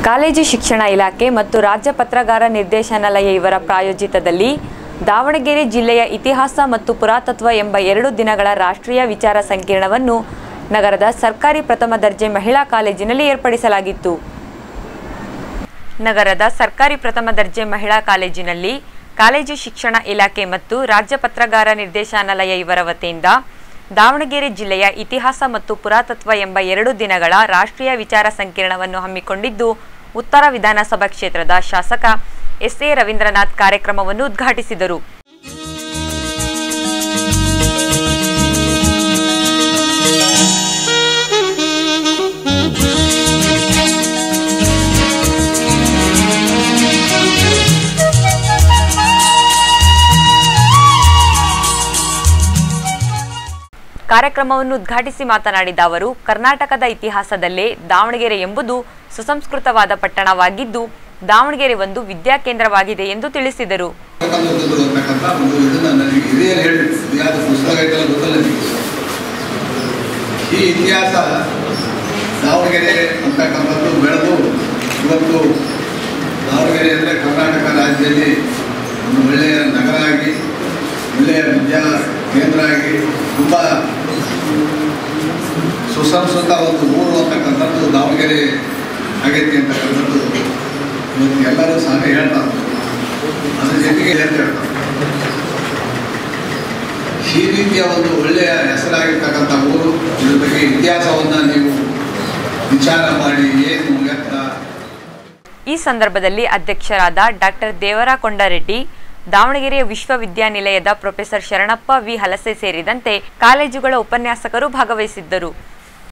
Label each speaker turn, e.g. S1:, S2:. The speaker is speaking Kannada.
S1: ಕಾಲೇಜು ಶಿಕ್ಷಣ ಇಲಾಖೆ ಮತ್ತು ರಾಜ್ಯ ಪತ್ರಗಾರ ನಿರ್ದೇಶನಾಲಯ ಇವರ ಪ್ರಾಯೋಜಿತದಲ್ಲಿ ದಾವಣಗೆರೆ ಜಿಲ್ಲೆಯ ಇತಿಹಾಸ ಮತ್ತು ಪುರಾತತ್ವ ಎಂಬ ಎರಡು ದಿನಗಳ ರಾಷ್ಟ್ರೀಯ ವಿಚಾರ ಸಂಕಿರಣವನ್ನು ನಗರದ ಸರ್ಕಾರಿ ಪ್ರಥಮ ದರ್ಜೆ ಮಹಿಳಾ ಕಾಲೇಜಿನಲ್ಲಿ ಏರ್ಪಡಿಸಲಾಗಿತ್ತು ನಗರದ ಸರ್ಕಾರಿ ಪ್ರಥಮ ದರ್ಜೆ ಮಹಿಳಾ ಕಾಲೇಜಿನಲ್ಲಿ ಕಾಲೇಜು ಶಿಕ್ಷಣ ಇಲಾಖೆ ಮತ್ತು ರಾಜ್ಯ ಪತ್ರಗಾರ ನಿರ್ದೇಶನಾಲಯ ಇವರ ವತಿಯಿಂದ ದಾವಣಗೆರೆ ಜಿಲ್ಲೆಯ ಇತಿಹಾಸ ಮತ್ತು ಪುರಾತತ್ವ ಎಂಬ ಎರಡು ದಿನಗಳ ರಾಷ್ಟ್ರೀಯ ವಿಚಾರ ಸಂಕಿರಣವನ್ನು ಹಮ್ಮಿಕೊಂಡಿದ್ದು ಉತ್ತರ ವಿಧಾನಸಭಾ ಕ್ಷೇತ್ರದ ಶಾಸಕ ಎಸ್ ಎ ರವೀಂದ್ರನಾಥ್ ಕಾರ್ಯಕ್ರಮವನ್ನು ಉದ್ಘಾಟಿಸಿದರು ಕಾರ್ಯಕ್ರಮವನ್ನು ಉದ್ಘಾಟಿಸಿ ಮಾತನಾಡಿದ ಅವರು ಕರ್ನಾಟಕದ ಇತಿಹಾಸದಲ್ಲೇ ದಾವಣಗೆರೆ ಎಂಬುದು ಸುಸಂಸ್ಕೃತವಾದ ಪಟ್ಟಣವಾಗಿದ್ದು ದಾವಣಗೆರೆ ಒಂದು ವಿದ್ಯಾಕೇಂದ್ರವಾಗಿದೆ ಎಂದು ತಿಳಿಸಿದರು
S2: ಅಂತಕ್ಕಂಥದ್ದು ಅಂತಕ್ಕಂಥ ಒಂದು ಇದನ್ನ ನನಗೆ ಹಿರಿಯರು ಹೇಳಿದ್ರು ಇತಿಹಾಸ ಪುಸ್ತಕ ಐತಲ್ಲ ಗೊತ್ತಲ್ಲ ನಿಮಗೆ ಈ ಇತಿಹಾಸ ದಾವಣಗೆರೆ ಅಂತಕ್ಕಂಥದ್ದು ಬೆಳೆದು ಇವತ್ತು ದಾವಣಗೆರೆ ಅಂದರೆ ಕರ್ನಾಟಕ ರಾಜ್ಯದಲ್ಲಿ ಒಂದು ಒಳ್ಳೆಯ ನಗರ ಆಗಿ ಒಳ್ಳೆಯ ವಿದ್ಯಾ ಕೇಂದ್ರ ಆಗಿ ತುಂಬ ಸುಸಂಸ್ಕೃತ ಒಂದು ಊರು ಅಂತಕ್ಕಂಥದ್ದು ದಾವಣಗೆರೆ ಆಗೈತಿ ಅಂತಕ್ಕಂಥದ್ದು ಇವತ್ತು ಎಲ್ಲರೂ ಸಹ ಹೇಳ್ತಾರೆ ಅದ್ರ ಜೊತೆಗೆ ಹೇಳ್ತಾರೆ ಈ ರೀತಿಯ ಒಂದು ಒಳ್ಳೆಯ ಹೆಸರಾಗಿರ್ತಕ್ಕಂಥ ಊರು ಇದ್ರ ಬಗ್ಗೆ ಇತಿಹಾಸವನ್ನು ನೀವು ವಿಚಾರ ಮಾಡಿ ಏನು ಎತ್ತ
S1: ಈ ಸಂದರ್ಭದಲ್ಲಿ ಅಧ್ಯಕ್ಷರಾದ ಡಾಕ್ಟರ್ ದೇವರ ಕೊಂಡರೆಡ್ಡಿ ದಾವಣಗೆರೆಯ ವಿಶ್ವವಿದ್ಯಾನಿಲಯದ ಪ್ರೊಫೆಸರ್ ಶರಣಪ್ಪ ವಿ ಹಲಸೆ ಸೇರಿದಂತೆ ಕಾಲೇಜುಗಳ ಉಪನ್ಯಾಸಕರು ಭಾಗವಹಿಸಿದ್ದರು